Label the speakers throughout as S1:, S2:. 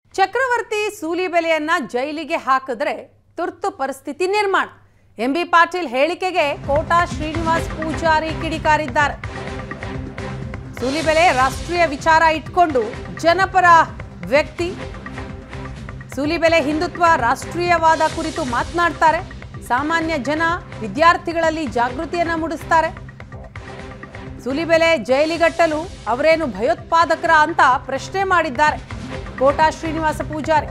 S1: ಚಕ್ರವರ್ತಿ ಸೂಲಿಬೆಲೆಯನ್ನ ಜೈಲಿಗೆ ಹಾಕಿದ್ರೆ ತುರ್ತು ಪರಿಸ್ಥಿತಿ ನಿರ್ಮಾಣ ಎಂಬಿ ಪಾಟೀಲ್ ಹೇಳಿಕೆಗೆ ಕೋಟಾ ಶ್ರೀನಿವಾಸ್ ಪೂಜಾರಿ ಕಿಡಿಕಾರಿದ್ದಾರೆ ಸೂಲಿಬೆಲೆ ರಾಷ್ಟ್ರೀಯ ವಿಚಾರ ಇಟ್ಕೊಂಡು ಜನಪರ ವ್ಯಕ್ತಿ ಸೂಲಿಬೆಲೆ ಹಿಂದುತ್ವ ರಾಷ್ಟ್ರೀಯವಾದ ಕುರಿತು ಮಾತನಾಡ್ತಾರೆ ಸಾಮಾನ್ಯ ಜನ ವಿದ್ಯಾರ್ಥಿಗಳಲ್ಲಿ ಜಾಗೃತಿಯನ್ನ ಮೂಡಿಸ್ತಾರೆ ಸುಲಿಬೆಲೆ ಜೈಲಿಗಟ್ಟಲು ಅವರೇನು ಭಯೋತ್ಪಾದಕರ ಅಂತ ಪ್ರಶ್ನೆ ಮಾಡಿದ್ದಾರೆ ಕೋಟಾ ಶ್ರೀನಿವಾಸ ಪೂಜಾರಿ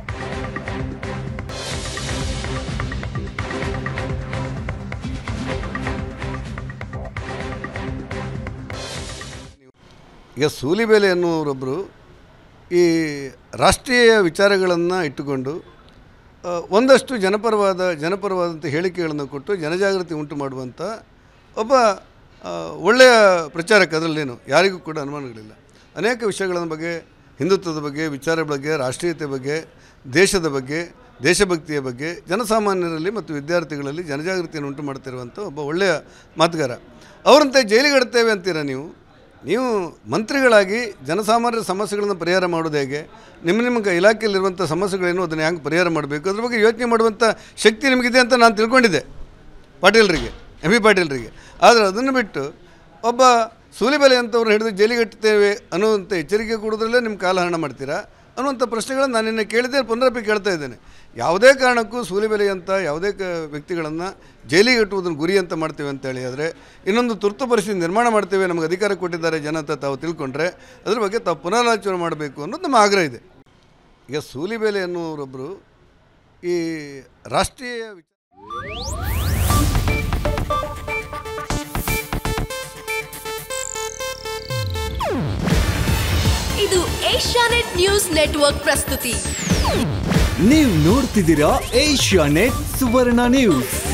S2: ಈಗ ಸೂಲಿಬೇಲೆ ಎನ್ನುವರೊಬ್ಬರು ಈ ರಾಷ್ಟ್ರೀಯ ವಿಚಾರಗಳನ್ನು ಇಟ್ಟುಕೊಂಡು ಆ, ಒಂದಷ್ಟು ಜನಪರವಾದ ಜನಪರವಾದಂಥ ಹೇಳಿಕೆಗಳನ್ನು ಕೊಟ್ಟು ಜನಜಾಗೃತಿ ಉಂಟು ಮಾಡುವಂಥ ಒಬ್ಬ ಆ, ಒಳ್ಳೆಯ ಪ್ರಚಾರಕ ಅದರಲ್ಲೇನು ಯಾರಿಗೂ ಕೂಡ ಅನುಮಾನಗಳಿಲ್ಲ ಅನೇಕ ವಿಷಯಗಳ ಬಗ್ಗೆ ಹಿಂದುತ್ವದ ಬಗ್ಗೆ ವಿಚಾರ ಬಗ್ಗೆ ರಾಷ್ಟ್ರೀಯತೆ ಬಗ್ಗೆ ದೇಶದ ಬಗ್ಗೆ ದೇಶಭಕ್ತಿಯ ಬಗ್ಗೆ ಜನಸಾಮಾನ್ಯರಲ್ಲಿ ಮತ್ತು ವಿದ್ಯಾರ್ಥಿಗಳಲ್ಲಿ ಜನಜಾಗೃತಿಯನ್ನು ಉಂಟು ಮಾಡ್ತಿರುವಂಥ ಒಬ್ಬ ಒಳ್ಳೆಯ ಮಾತುಗಾರ ಅವರಂತೆ ಜೈಲಿಗಿಡ್ತೇವೆ ಅಂತೀರಾ ನೀವು ನೀವು ಮಂತ್ರಿಗಳಾಗಿ ಜನಸಾಮಾನ್ಯರ ಸಮಸ್ಯೆಗಳನ್ನು ಪರಿಹಾರ ಮಾಡೋದು ಹೇಗೆ ನಿಮ್ಮ ನಿಮ್ಮ ಇಲಾಖೆಯಲ್ಲಿರುವಂಥ ಸಮಸ್ಯೆಗಳೇನು ಅದನ್ನು ಹೆಂಗೆ ಪರಿಹಾರ ಮಾಡಬೇಕು ಅದ್ರ ಬಗ್ಗೆ ಯೋಚನೆ ಮಾಡುವಂಥ ಶಕ್ತಿ ನಿಮಗಿದೆ ಅಂತ ನಾನು ತಿಳ್ಕೊಂಡಿದ್ದೆ ಪಾಟೀಲ್ರಿಗೆ ಎಂ ಬಿ ಪಾಟೀಲ್ರಿಗೆ ಆದರೆ ಅದನ್ನು ಬಿಟ್ಟು ಒಬ್ಬ ಸೂಲಿಬೆಲೆ ಅಂತವ್ರು ಹಿಡಿದು ಜೈಲಿಗಟ್ಟುತ್ತೇವೆ ಅನ್ನುವಂಥ ಎಚ್ಚರಿಕೆ ಕೊಡೋದ್ರಲ್ಲೇ ನಿಮ್ಮ ಕಾಲಹರಣ ಮಾಡ್ತೀರಾ ಅನ್ನುವಂಥ ಪ್ರಶ್ನೆಗಳನ್ನು ನಾನು ನಿನ್ನೆ ಕೇಳಿದ್ದೆ ಪುನರಪಿ ಕೇಳ್ತಾ ಇದ್ದೇನೆ ಯಾವುದೇ ಕಾರಣಕ್ಕೂ ಸೂಲಿಬೆಲೆ ಅಂತ ಯಾವುದೇ ಕ ವ್ಯಕ್ತಿಗಳನ್ನು ಜೈಲಿಗೆ ಇಟ್ಟುವುದನ್ನು ಗುರಿ ಅಂತ ಮಾಡ್ತೇವೆ ಅಂತೇಳಿ ಆದರೆ ಇನ್ನೊಂದು ತುರ್ತು ಪರಿಸ್ಥಿತಿ ನಿರ್ಮಾಣ ಮಾಡ್ತೇವೆ ನಮಗೆ ಅಧಿಕಾರ ಕೊಟ್ಟಿದ್ದಾರೆ ಜನ ಅಂತ ತಾವು ತಿಳ್ಕೊಂಡ್ರೆ ಅದ್ರ ಬಗ್ಗೆ ತಾವು ಪುನರಾಲೋಚನೆ ಮಾಡಬೇಕು ಅನ್ನೋದು ನಮ್ಮ ಆಗ್ರಹ ಇದೆ ಈಗ ಸೂಲಿಬೆಲೆ ಎನ್ನುವರೊಬ್ಬರು ಈ ರಾಷ್ಟ್ರೀಯ ವಿಚಾರ
S3: ಇದು ಏಷ್ಯಾನೆಟ್ ನ್ಯೂಸ್ ನೆಟ್ವರ್ಕ್ ಪ್ರಸ್ತುತಿ
S4: ನೀವು ನೋಡ್ತಿದ್ದೀರಾ ಏಷ್ಯಾ ನೆಟ್ ಸುವರ್ಣ ನ್ಯೂಸ್